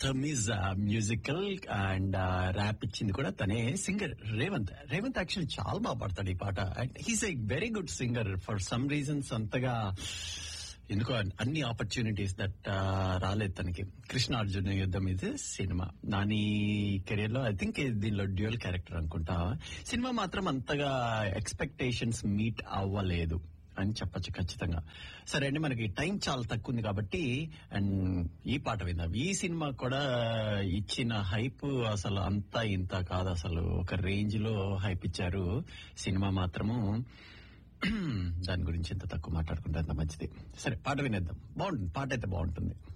తమిజ్ musical and rap ఇచ్చింది కూడా తనే సింగర్ రేవంత్ రేవంత్ యాక్చువల్లీ చాలా బాగా పాడతాడు ఈ పాట and he's a very good singer for some reasons అంతగా ఎందుకో అన్ని ఆపర్చునిటీస్ దట్ రాలేదు తనకి కృష్ణ అర్జున్ యుద్ధం ఇది సినిమా నాని కెరియర్ లో ఐ థింక్ దీనిలో డ్యూయల్ క్యారెక్టర్ అనుకుంటా సినిమా మాత్రం అంతగా ఎక్స్పెక్టేషన్స్ మీట్ అవ్వలేదు అని చెప్పొచ్చు ఖచ్చితంగా సరే అండి మనకి టైం చాలా తక్కువ ఉంది కాబట్టి అండ్ ఈ పాట విందాం ఈ సినిమా కూడా ఇచ్చిన హైప్ అసలు అంతా ఇంత కాదు అసలు ఒక రేంజ్ లో హైప్ ఇచ్చారు సినిమా మాత్రము దాని గురించి ఎంత తక్కువ మాట్లాడుకుంటే అంత మంచిది సరే పాట వినేద్దాం బాగుంటుంది పాట అయితే బాగుంటుంది